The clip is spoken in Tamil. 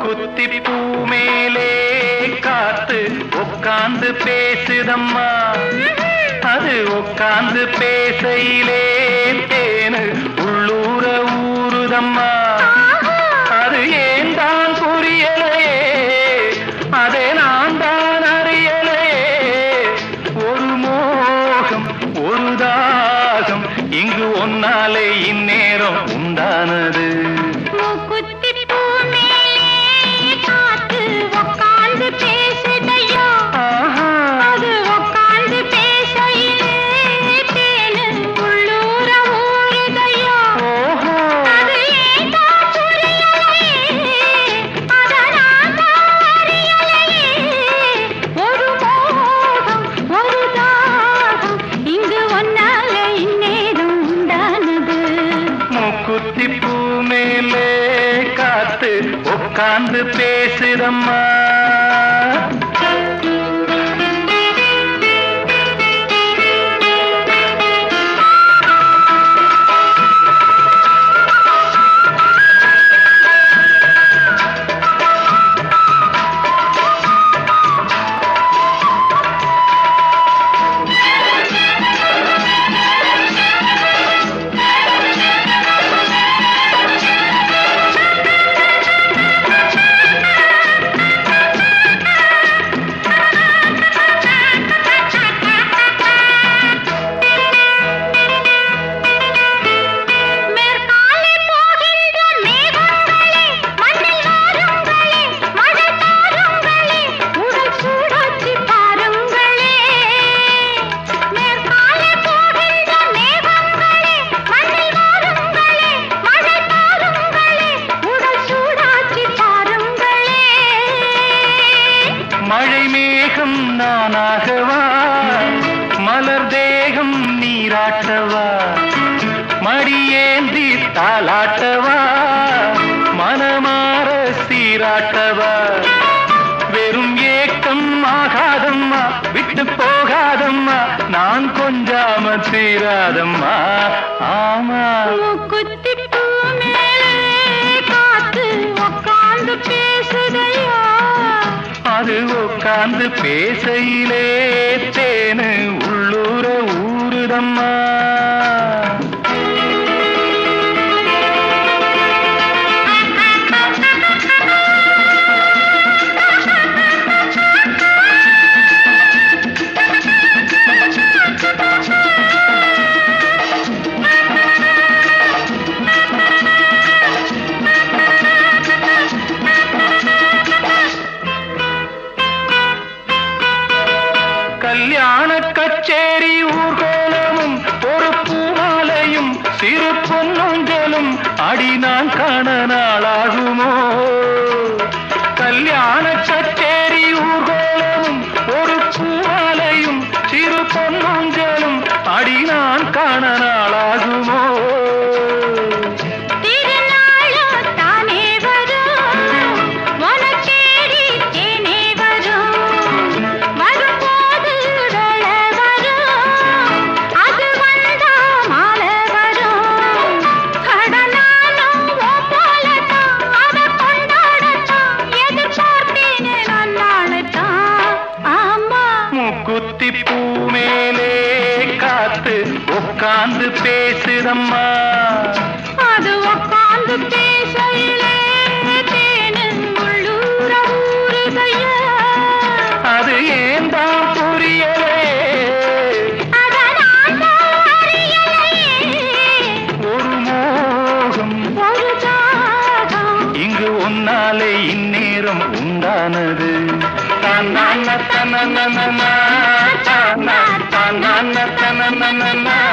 மூக்குத்தி பூ மேலே காத்து உட்கார்ந்து பேசுதம்மா அது உட்கார்ந்து பேசையிலே தேனு உள்ளூர ஊறுதம்மா அது ஏன் தான் புரியலையே அதை நான் தான் அறியலையே ஒரு மோகம் ஒரு தாகம் இங்கு ஒன்னாலே இந்நேரம் உண்டானது மூக்குத்தி பூ மேலே காத்து உட்கார்ந்து பேசுதையோ ஆஹா அது உட்கார்ந்து பேசையிலே தேனு உள்ளூர ஊறுதையோ ஓஹோ அது ஏதோ புரியலையே அத நான் தான் அறியலையே ஒரு மோகம் ஒரு தாகம் இங்கு ஒன்னால இந்நேரம் உண்டானது மூக்குத்தி பூ மேலே காத்து உட்கார்ந்து பேசுதம்மா மேற்காலே போகின்ற மேகங்களே மண்ணில் வாருங்களே மழை தாருங்களே உடல் சூடாச்சி பாருங்களே மேற்காலே போகின்ற மேகங்களே மண்ணில் வாருங்களே மழை தாருங்களே உடல் சூடாச்சி பாருங்களே மழை மேகம் நானாகவா மலர் தேகம் நீராட்டவா மடியேந்தி தாளாட்டவா மனமாற சீராட்டவா வெறும் ஏக்கம் ஆகாதம்மா விட்டு போகாதம்மா நான் கொஞ்சாம தீராதம்மா ஆமா மூக்குத்தி பூ மேலே காத்து உட்கார்ந்து பேசுதையா அது உட்கார்ந்து பேசையிலே தேனு உள்ளூர ஊறுதம்மா கல்யாண கச்சேரி ஊர்கோலமும் ஒரு பூமாலையும் சிறு பொன்னொஞ்சலும் அடி நான் காண நாளாகுமோ கல்யாண கச்சேரி ஊர்கோலமும் ஒரு பூமாலையும் சிறு பொன்னொஞ்சலும் அடி நான் காண நாளாகுமோ திருநாளோ தானே வரும் உனக்கேடி தேனே வரும் வரும்போது வேளை வரும் அது வந்தா மாலை வரும் கடனாலும் உன் போலத்தான் அதை கொண்டாடத்தான் எதிர்பார்த்தேனே நான் நாளைத்தான் ஆமா மூக்குத்தி பூ மேலே காத்து உட்கார்ந்து பேசுதம்மா அது உட்கார்ந்து பேசையிலே தேனு உள்ளூர ஊறுதையா அது ஏன் தான் புரியலே அத நான் தான் அறியலையே ஒரு மோகம் ஒரு தாகம் இங்கு உன்னாலே இந்நேரம் உண்டானது தன்னான தனனனனா, தானா, தன்னான தனனனனா.